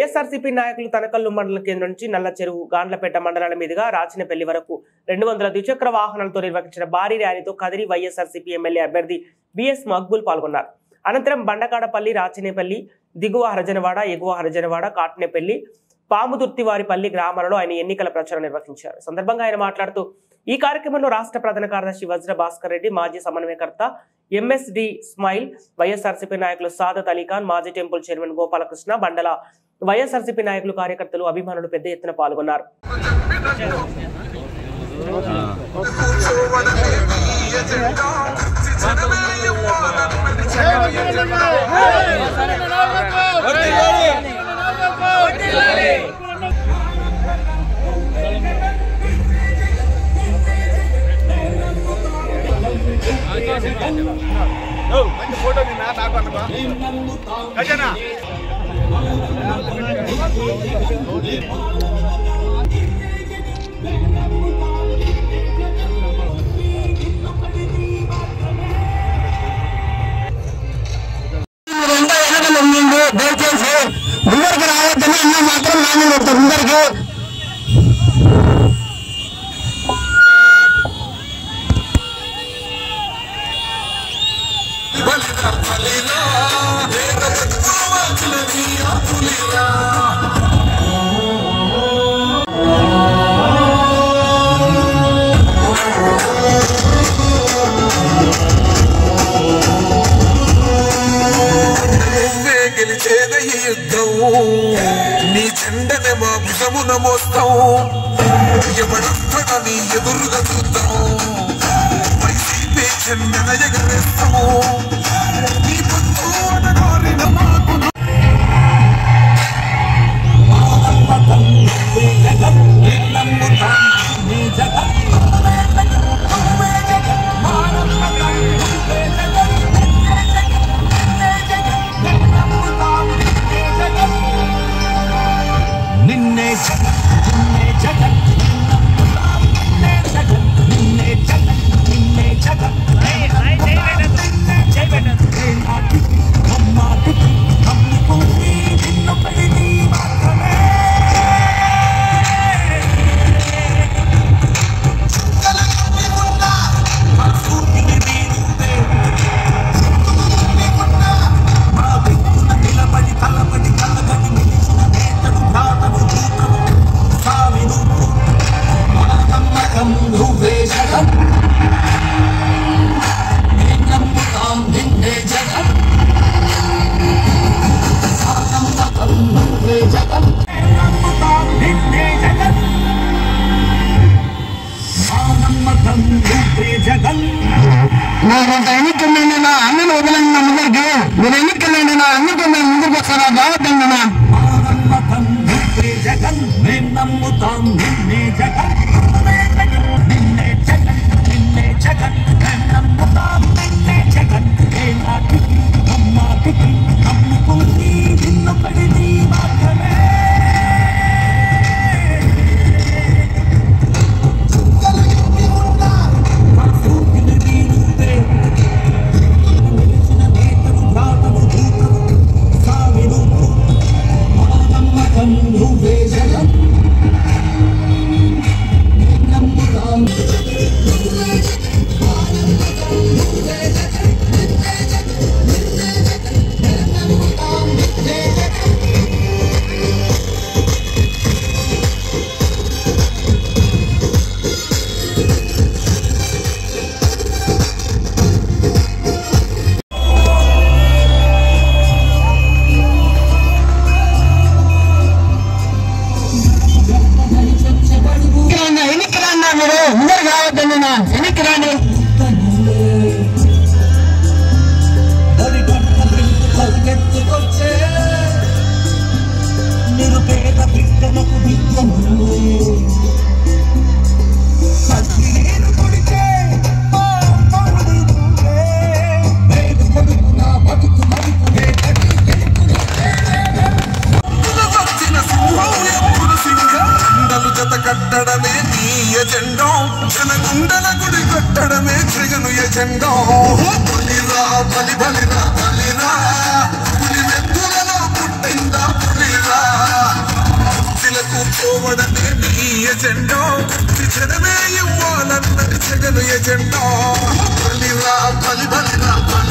వైఎస్ఆర్సీపీ నాయకులు తనకల్లు మండల కేంద్రం నుంచి నల్ల చెరువు గాండ్లపేట మండలాల మీదుగా రాచినపల్లి వరకు రెండు వందల ద్విచక్ర వాహనాలతో నిర్వహించిన భారీ ర్యాలీతో కదిరి వైఎస్ఆర్సీపీ ఎమ్మెల్యే అభ్యర్థి బిఎస్ మక్బుల్ పాల్గొన్నారు అనంతరం బండకాడపల్లి రాచినేపల్లి దిగువ హరజనవాడ ఎగువ హరజనవాడ కాట్నేపల్లి పాముదుర్తివారిపల్లి గ్రామాలలో ఆయన ఎన్నికల ప్రచారం నిర్వహించారు సందర్భంగా ఆయన మాట్లాడుతూ ఈ కార్యక్రమంలో రాష్ట్ర ప్రధాన కార్యదర్శి వజ్ర భాస్కర్ రెడ్డి మాజీ సమన్వయకర్త ఎంఎస్డి స్మైల్ వైఎస్ఆర్సీపీ నాయకులు సాదత్ అలీఖాన్ మాజీ టెంపుల్ చైర్మన్ గోపాలకృష్ణ బండల వైఎస్ఆర్సీపీ నాయకులు కార్యకర్తలు అభిమానులు పెద్ద ఎత్తున పాల్గొన్నారు ఫోటో నిన్న నాకు అనుకో గజనా రెండో ఎన్నికలు ఉండింది దయచేసి ముందరికి రావద్దని అన్న మాత్రం నాన్న కొడతారు ముందరికి నువ్వే గెలిచేద ఈ యుద్ధం నీ చెండనే మా భుజమున మోస్తాం ఎవడొక్కడ నీ ఎదురుగా చూద్దాం వైసీపీ చెండన ఎగరేస్తాము నీ పొత్తు అనగారిన మాకు నిన్నే జగన్ నిన్నే జగన్ నిన్నే జగన్ నిన్నే జగన్ నిన్నే జగన్ నిన్నే జగన్ అమ్మాటికి అమ్ముకుంది నిన్నొక్కడిని మాత్రమే మా దిక్కున నిలబడి తలబడి కలగడి నిలిచిన నేతడు భ్రాతడు దూతడు సామి నువ్వు మన నమ్మకం నువ్వే జగన్ మేం నమ్ముతాం నిన్నే జగన్ మా నమ్మకం నువ్వే జగన్ మేం నమ్ముతాం నిన్నే జగన్ మా నమ్మకం నువ్వే జగన్ నేను ఎన్నికల్లండి నా అన్నను వదలండి నా ముందరికి మీరు ఎన్నికల్లండి నా అన్నకు నేను ముందుకు వస్తానా రావద్దండి నా జగన్ మేము నమ్ముతాం నిన్నే జగన్ నిన్నే జగన్ నిన్నే జగన్ మేము నమ్ముతాం నిన్నే జగన్ ఏ నాటికి అమ్మాటికి నమ్ముకుంది నిన్నొక్కడిని మాత్రమే నువ్వే జగన్ నమ్ముతాం ఎన్నికలన్నా ఎన్నికలన్నా మీరు ముందరు కావద్దండి నా ఎన్నికలండి నిరుపేద బిడ్డలకు విద్యను సత్యనేరు కొడితే మా అమ్మడి నువ్వే వేడు కొడుకు నా బతుకు మరుపునే కట్టి గెలుపునే వచ్చిన సింహం ఎప్పుడు సింగం గుండలు జత కట్టడమే నీ ఎజెండో జనగుండల గుడి కట్టడమే జగను ఎజెండో బలిరా బలి బలిరా బలిరా పులి నెత్తులలో పుట్టిందా పులిరా పోవడమే నీ ఎజెండా విజనమే ఇవ్వాలన్నది జగను ఎజెండా బలిరా బలి బలిరా బలి